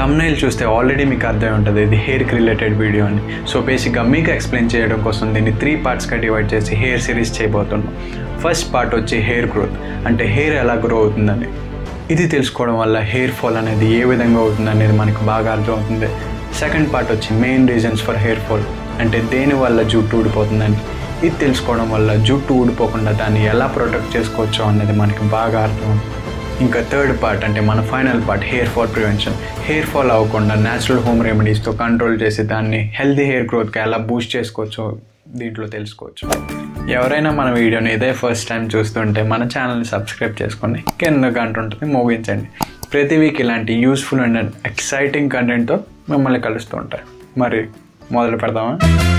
thumbnail చూస్తే already మీకు అర్థమై ఉంటుంది ఇది హెయిర్కి రిలేటెడ్ వీడియో అని సో బేసిక్గా మీకు ఎక్స్ప్లెయిన్ చేయడం కోసం దీన్ని త్రీ పార్ట్స్గా డివైడ్ చేసి హెయిర్ సిరీస్ చేయబోతున్నాం ఫస్ట్ పార్ట్ వచ్చి హెయిర్ గ్రోత్ అంటే హెయిర్ ఎలా గ్రో అవుతుందని ఇది తెలుసుకోవడం వల్ల హెయిర్ ఫాల్ అనేది ఏ విధంగా అవుతుంది అనేది మనకు బాగా అర్థమవుతుంది సెకండ్ పార్ట్ వచ్చి main reasons for hair fall అంటే దేని వల్ల జుట్టు ఊడిపోతుందని ఇది తెలుసుకోవడం వల్ల జుట్టు ఊడిపోకుండా దాన్ని ఎలా ప్రొటెక్ట్ చేసుకోవచ్చో అనేది మనకి బాగా అర్థం ఇంకా థర్డ్ పార్ట్ అంటే మన final part hair fall prevention hair fall అవ్వకుండా న్యాచురల్ హోమ్ రెమెడీస్తో కంట్రోల్ చేసి దాన్ని హెల్తీ హెయిర్ గ్రోత్కి ఎలా బూస్ట్ చేసుకోవచ్చో దీంట్లో తెలుసుకోవచ్చు ఎవరైనా మన వీడియోని ఇదే ఫస్ట్ టైం చూస్తుంటే మన ఛానల్ని సబ్స్క్రైబ్ చేసుకొని కింద గంట ఉంటుంది మోగించండి ప్రతి వీక్ ఇలాంటి యూస్ఫుల్ అండ్ ఎక్సైటింగ్ కంటెంట్తో మిమ్మల్ని కలుస్తూ ఉంటారు మరి మొదలు పెడదామా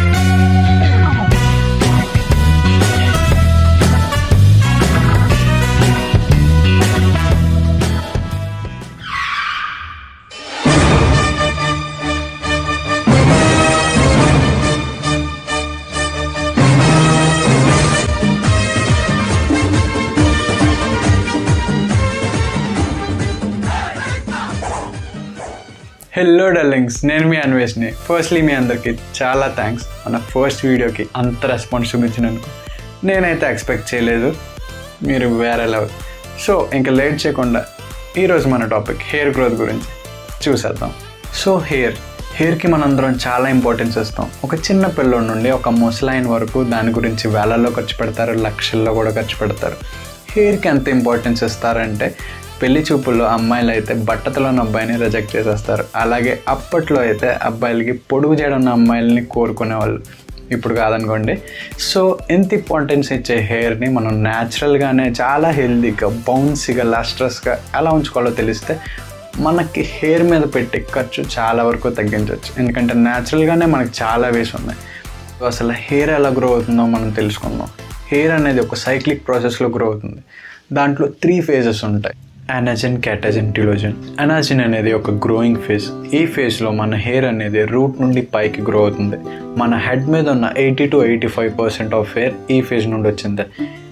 హెల్లో డల్లింగ్స్ నేను మీ అన్వేష్ని ఫస్ట్లీ మీ అందరికీ చాలా థ్యాంక్స్ మన ఫస్ట్ వీడియోకి అంత రెస్పాన్స్ చూపించినందుకు నేనైతే ఎక్స్పెక్ట్ చేయలేదు మీరు వేరే లెవెల్ సో ఇంకా లేట్ చేయకుండా ఈరోజు మన టాపిక్ హెయిర్ గ్రోత్ గురించి చూసేద్దాం సో హెయిర్ హెయిర్కి మనందరం చాలా ఇంపార్టెన్స్ ఇస్తాం ఒక చిన్న పిల్లోడి నుండి ఒక ముసలాయిన్ వరకు దాని గురించి వేలల్లో ఖర్చు పెడతారు లక్షల్లో కూడా ఖర్చు పెడతారు హెయిర్కి ఎంత ఇంపార్టెన్స్ ఇస్తారంటే పెళ్లి చూపుల్లో అమ్మాయిలు అయితే బట్టతలోని అబ్బాయిని రిజెక్ట్ చేసేస్తారు అలాగే అప్పట్లో అయితే అబ్బాయిలకి పొడుగు చేయడం ఉన్న అమ్మాయిలని కోరుకునేవాళ్ళు ఇప్పుడు కాదనుకోండి సో ఎంత ఇంపార్టెన్స్ ఇచ్చే హెయిర్ని మనం న్యాచురల్గానే చాలా హెల్తీగా బౌన్సీగా లాస్ట్రస్గా ఎలా ఉంచుకోవాలో తెలిస్తే మనకి హెయిర్ మీద పెట్టే ఖర్చు చాలా వరకు తగ్గించవచ్చు ఎందుకంటే న్యాచురల్గానే మనకి చాలా వేస్ ఉన్నాయి అసలు హెయిర్ ఎలా గ్రో అవుతుందో మనం తెలుసుకుందాం హెయిర్ అనేది ఒక సైక్లిక్ ప్రాసెస్లో గ్రో అవుతుంది దాంట్లో త్రీ ఫేజెస్ ఉంటాయి అనాజిన్ క్యాటజిన్ టిలోజన్ అనాజిన్ అనేది ఒక గ్రోయింగ్ ఫేజ్ ఈ ఫేజ్లో మన హెయిర్ అనేది రూట్ నుండి పైకి గ్రో అవుతుంది మన హెడ్ మీద ఉన్న eighty to eighty five percent of hair ఈ ఫేజ్ నుండి వచ్చింది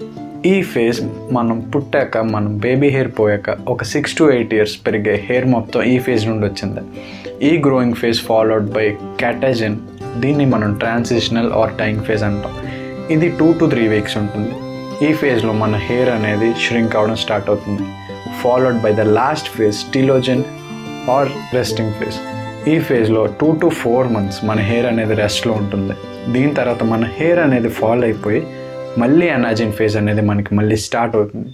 ఈ ఫేజ్ మనం పుట్టాక మనం బేబీ హెయిర్ పోయాక ఒక సిక్స్ టు ఎయిట్ ఇయర్స్ పెరిగే హెయిర్ మొత్తం ఈ ఫేజ్ నుండి వచ్చింది ఈ growing phase followed by catagen దీన్ని మనం ట్రాన్సిషనల్ ఆర్ టైంగ్ ఫేజ్ అంటాం ఇది టూ టు త్రీ వీక్స్ ఉంటుంది ఈ ఫేజ్లో మన హెయిర్ అనేది ష్రింక్ అవడం స్టార్ట్ అవుతుంది followed by the last phase telogen or resting phase ఈ ఫేజ్లో టూ టు ఫోర్ మంత్స్ మన హెయిర్ అనేది రెస్ట్లో ఉంటుంది దీని తర్వాత మన హెయిర్ అనేది ఫాల్ అయిపోయి మళ్ళీ అనాజిన్ ఫేజ్ అనేది మనకి మళ్ళీ స్టార్ట్ అవుతుంది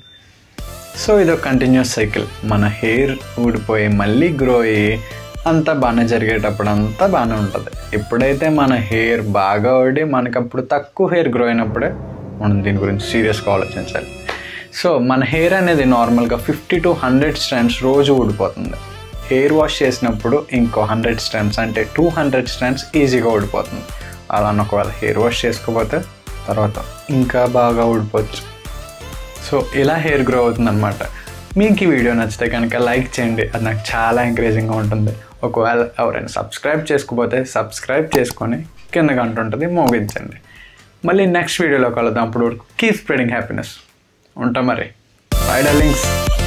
సో ఇది ఒక కంటిన్యూస్ సైకిల్ మన హెయిర్ ఊడిపోయి మళ్ళీ గ్రో అయ్యి అంతా బాగానే జరిగేటప్పుడు అంతా బాగానే ఉంటుంది ఎప్పుడైతే మన హెయిర్ బాగా ఊడి మనకప్పుడు తక్కువ హెయిర్ గ్రో అయినప్పుడే మనం దీని గురించి సీరియస్గా ఆలోచించాలి సో మన హెయిర్ అనేది నార్మల్గా ఫిఫ్టీ టు హండ్రెడ్ స్ట్రాండ్స్ రోజు ఊడిపోతుంది హెయిర్ వాష్ చేసినప్పుడు ఇంకో హండ్రెడ్ స్ట్రాండ్స్ అంటే టూ హండ్రెడ్ స్ట్రాండ్స్ ఈజీగా ఊడిపోతుంది అలా ఒకవేళ హెయిర్ వాష్ చేసుకోకపోతే తర్వాత ఇంకా బాగా ఊడిపోవచ్చు సో ఇలా హెయిర్ గ్రో అవుతుందన్నమాట మీకు ఈ వీడియో నచ్చితే కనుక లైక్ చేయండి అది నాకు చాలా ఎంకరేజింగ్గా ఉంటుంది ఒకవేళ ఎవరైనా సబ్స్క్రైబ్ చేసుకోకపోతే సబ్స్క్రైబ్ చేసుకొని కింద గంట ఉంటుంది మోగించండి మళ్ళీ నెక్స్ట్ వీడియోలో కలుద్దాం అప్పుడు కీప్ స్ప్రెడింగ్ హ్యాపీనెస్ ఉంటాం మరి బై డార్లింగ్స్